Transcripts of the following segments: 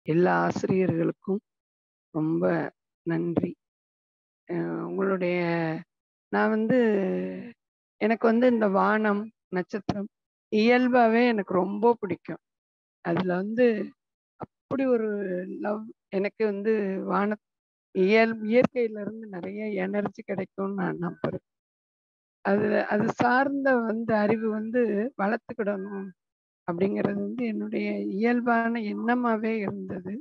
எல்லா ஆசிரியர்களுக்கும் ரொம்ப நன்றி. அ உங்களுடைய நான் வந்து எனக்கு வந்து இந்த வானம், நட்சத்திரம் இயல்பாவே எனக்கு ரொம்ப பிடிக்கும். அதுல வந்து அப்படி ஒரு லவ் எனக்கு வந்து வான இயல் இயற்கையிலிருந்து நெறைய எனர்ஜி கிடைக்கும்னு நான் நம்புறேன். அது அது சார்ந்த வந்து அறிவு வந்து வளர்த்துக்கிடணும் அப்படிங்கிறது வந்து என்னுடைய இயல்பான எண்ணமாவே இருந்தது.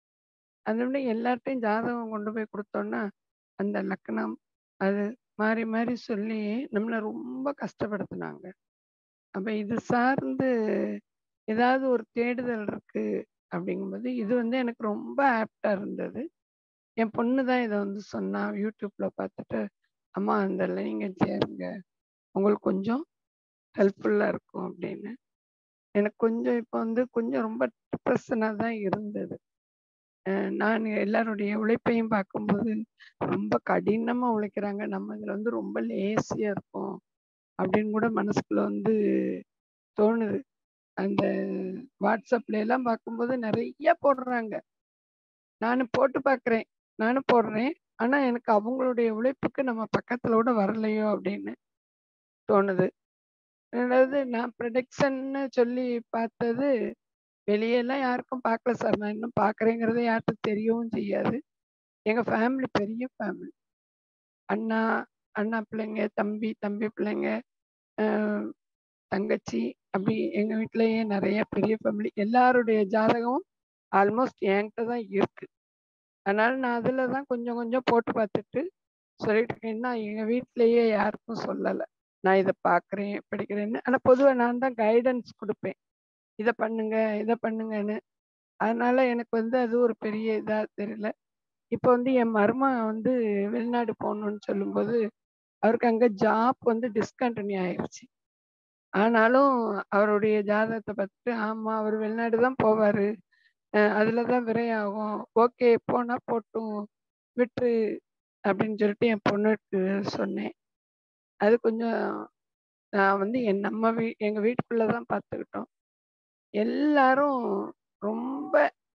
அதோட எல்லார்ட்டயும் ஜாதகம் கொண்டு போய் குடுத்தோம்னா, அந்த லக்னம் அது மாறி மாறி சொல்லி நம்மள ரொம்ப கஷ்டப்படுத்துனாங்க. அப்ப இது சார்ந்து ஏதாவது ஒரு தேடுதல் இருக்கு அப்படிங்கும்போது, இது வந்து எனக்கு ரொம்ப ஆப்ட்டா இருந்தது. என் பொண்ணு தான் இத வந்து சொன்னா, YouTubeல பார்த்துட்டு, "அம்மா இந்த நீங்க சேருங்க. உங்களுக்கு கொஞ்சம் ஹெல்ப்ஃபுல்லா இருக்கும்" அப்படின்னு. எனக்கு கொஞ்சம் இப்ப வந்து கொஞ்சம் ரொம்ப டிப்ரஷனா தான் இருந்தது. அ நான் எல்லாருடைய உழைப்பையும் பார்க்கும்போது, ரொம்ப கடினமா உழைக்கிறாங்க. நம்ம இதுல வந்து ரொம்ப லேசியா இருக்கோம். அப்படின்னு கூட மனசுக்குள்ள வந்து தோணுது. அந்த WhatsAppல எல்லாம் பார்க்கும்போது நெறைய போடுறாங்க. நானும் போட்டு பார்க்குறேன். நானும் போடுறேன். ஆனா எனக்கு அவங்களுடைய உழைப்புக்கு நம்ம பக்கத்துல கூட வரலையோ அப்படின்னு தோணுது. 2வது நான் ப்ரடிக்ஷன்னு சொல்லி பார்த்தது, வெளியலாம் யாருக்கும் பார்க்கல சார். நான் இன்னும் பார்க்குறேங்கிறது யாருக்கும் தெரியவும் செய்யாது. எங்க ஃபேமிலி பெரிய ஃபேமிலி. அண்ணா, அண்ணா பிள்ளைங்க, தம்பி, தம்பி பிள்ளைங்க, அ தங்கச்சி அப்படி எங்க வீட்லயே நெறைய பெரிய ஃபேமிலி. எல்லாருடைய ஜாதகமும் ஆல்மோஸ்ட் என்கிட்ட தான் இருக்கு. அதனால நான் அதுல தான் கொஞ்சம் கொஞ்சம் போட்டு பார்த்துட்டு சொல்லிட்டு இருக்கேன். இன்னும் எங்க வீட்லயே யாருக்கும் சொல்லல. நான் இத பார்க்குறேன், படிக்கிறேன்னு. ஆனா பொதுவா நான் தான் கைடன்ஸ் குடுப்பேன். இத பண்ணுங்க, இத பண்ணுங்கன்னு. அதனால எனக்கு வந்து அது ஒரு பெரிய இதா தெரியல. இப்ப வந்து என் மருமகன் வந்து வெளிநாடு போணும்னு சொல்லும்போது, அவருக்கு அங்க ஜாப் வந்து டிஸ்கன்டின்யூ ஆயிருச்சு. ஆனாலும் அவருடைய ஜாதகத்த பார்த்துட்டு, ஆமா அவரு வெளிநாடு தான் போவாரு. அ அதுல தான் விரையாகும். ஓகே போனா போட்டும். விட்டுரு அப்படின்னு சொல்லிட்டு என் பொண்ணுக்கு சொன்னேன். அது கொஞ்சம் நான் வந்து என் நம்ம வீ எங்க வீட்டுக்குள்ள தான் பார்த்துக்கிட்டோம். எல்லாரும் ரொம்ப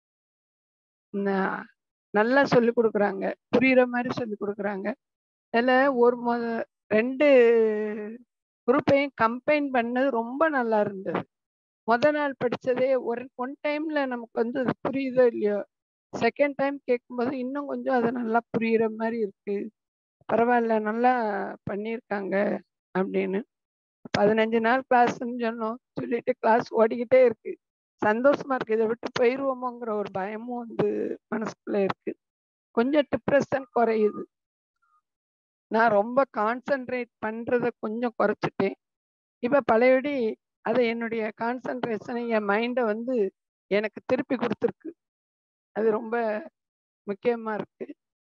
ந நல்லா சொல்லிக் குடுக்குறாங்க. புரியிற மாரி சொல்லிக் குடுக்குறாங்க. அதுல ஒரு மொத 2 குரூப்பையும் கம்பைன் பண்ணது ரொம்ப நல்லா இருந்தது. மொத நாள் படிச்சதே ஒரு ஒன் டைம்ல நமக்கு வந்து அது புரியுதோ இல்லையோ, செகண்ட் டைம் கேட்கும்போது இன்னும் கொஞ்சம் அது நல்லா புரியிற மாரி இருக்கு. பரவால்ல நல்லா பண்ணியிருக்காங்க அப்படின்னு. 15 நாள் கிளாஸ்ன்னு சொன்னோம். சொல்லிட்டு கிளாஸ் ஓடிக்கிட்டே இருக்கு. சந்தோஷமா இருக்கு. இத விட்டு போயிருவோமோங்கிற ஒரு பயமும் வந்து மனசுக்குள்ள இருக்கு. கொஞ்சம் டிப்ரஷன் குறையுது. நான் ரொம்ப கான்சன்ட்ரேட் பண்றத கொஞ்சம் குறைச்சுட்டேன். இப்ப பழையபடி அத என்னுடைய கான்சன்ட்ரேஷன என் மைண்ட வந்து எனக்கு திருப்பி குடுத்துருக்கு. அது ரொம்ப முக்கியமா இருக்கு.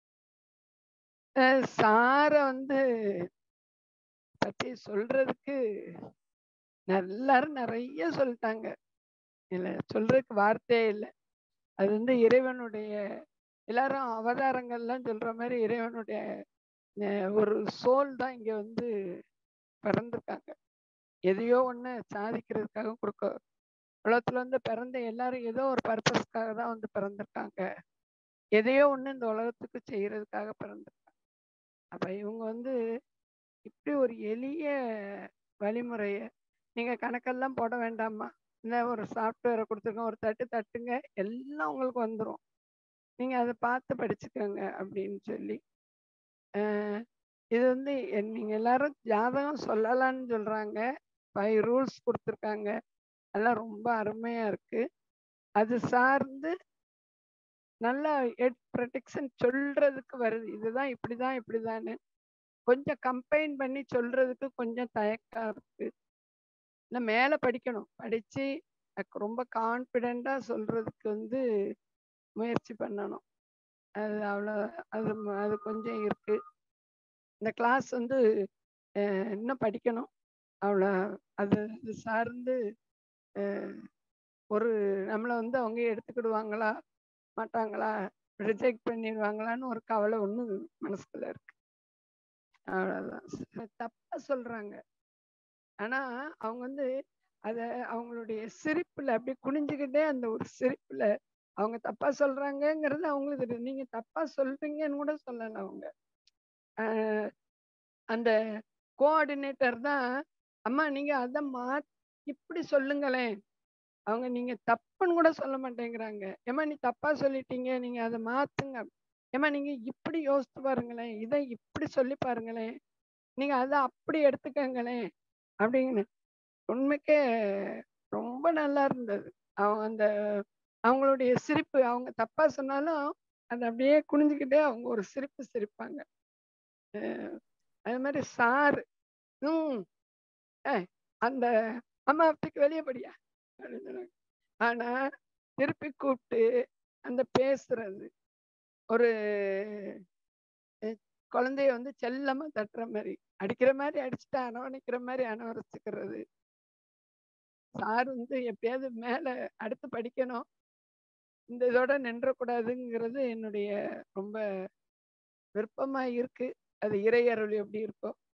அ சார வந்து பத்தி சொல்றதுக்கு எல்லாரும் நெறைய சொல்ட்டாங்க. இல்ல சொல்றதுக்கு வார்த்தையே இல்ல. அது வந்து இறைவனுடைய எல்லாரும் அவதாரங்கள்லாம் சொல்ற மாரி இறைவனுடைய அ ஒரு சோல் தான் இங்க வந்து பிறந்திருக்காங்க. எதையோ ஒண்ணு சாதிக்கிறதுக்காக குடுக்க உலகத்துல வந்து பிறந்த எல்லாரும் ஏதோ ஒரு பர்ப்பஸ்க்காக தான் வந்து பிறந்திருக்காங்க. எதையோ ஒண்ணு இந்த உலகத்துக்கு செய்றதுக்காக பிறந்திருக்காங்க. அப்ப இவங்க வந்து இப்படி ஒரு எளிய வழிமுறைய நீங்க கணக்கெல்லாம் போட வேண்டாம்மா. இந்த ஒரு சாஃப்ட்வேர குடுத்துருக்கோம். ஒரு தட்டு தட்டுங்க. எல்லாம் உங்களுக்கு வந்துரும். நீங்க அத பார்த்து படிச்சுக்கங்க அப்படின்னு சொல்லி. அ இது வந்து என் நீங்க எல்லாரும் ஜாதகம் சொல்லலாம்னு சொல்றாங்க. 5 ரூல்ஸ் குடுத்துருக்காங்க. அதெல்லாம் ரொம்ப அருமையா இருக்கு. அது சார்ந்து நல்லா எட் ப்ரொடெக்ஷன் சொல்றதுக்கு வருது. இதுதான் இப்படிதான் இப்படிதான்னு. கொஞ்சம் கம்பைன் பண்ணி சொல்றதுக்கு கொஞ்சம் தயக்கம் இருக்கு. இன்னும் மேல படிக்கணும். படிச்சு எனக்கு ரொம்ப கான்ஃபிடென்ட்டா சொல்றதுக்கு வந்து முயற்சி பண்ணணும். அது அவ்வளோ அது ம அது கொஞ்சம் இருக்கு. இந்த கிளாஸ் வந்து அ இன்னும் படிக்கணும். அவ்வளோ அது அது சார்ந்து அ ஒரு நம்மள வந்து அவங்க எடுத்துக்கிடுவாங்களா? மாட்டாங்களா? ரிஜெக்ட் பண்ணிருவாங்களான்னு ஒரு கவலை ஒண்ணு மனசுக்குள்ள இருக்கு. அவ்வளோதான். தப்பா சொல்றாங்க. ஆனா, அவங்க வந்து அத அவங்களுடைய சிரிப்புல அப்படியே குனிஞ்சுக்கிட்டே அந்த ஒரு சிரிப்புல அவங்க தப்பா சொல்றாங்கங்கிறது அவங்களுக்கு தெரியும். நீங்க தப்பா சொல்றீங்கன்னு கூட சொல்லல அவங்க. அ அந்த கோஆர்டினேட்டர் தான், அம்மா நீங்க அத மாத் இப்படி சொல்லுங்களேன். அவங்க நீங்க தப்புன்னு கூட சொல்ல மாட்டேங்கிறாங்க. ஏம்மா நீ தப்பா சொல்லிட்டீங்க. நீங்க அத மாத்துங்க. ஏம்மா நீங்க இப்படி யோசிச்சு பாருங்களேன். இத இப்படி சொல்லி பாருங்களேன். நீங்க அத அப்படி எடுத்துக்கங்களேன். அப்படின்னு. உண்மைக்கே ரொம்ப நல்லா இருந்தது. அவங்க அந்த அவங்களுடைய சிரிப்பு அவங்க தப்பா சொன்னாலும், அத அப்படியே குனிஞ்சுக்கிட்டே அவங்க ஒரு சிரிப்பு சிரிப்பாங்க. அ அது மாரி சார் ம். ஏய் அந்த அம்மா தூக்கி வெளிய போடியா! அப்படின்னு சொன்னாங்க. ஆனா, திருப்பி கூப்ட்டு அந்த பேசுறது. ஒரு அ குழந்தைய வந்து செல்லமா தட்டுற மாரி. அடிக்கிற மாரி அடிச்சுட்டு, அரவணைக்கிற மாரி அரவணைச்சுக்கிறது. சார் வந்து எப்படியாவது மேல அடுத்து படிக்கணும். இந்த இதோட நின்றக்கூடாதுங்கிறது என்னுடைய ரொம்ப விருப்பமா இருக்கு. அது இறை அருள் எப்படி இருக்கோ!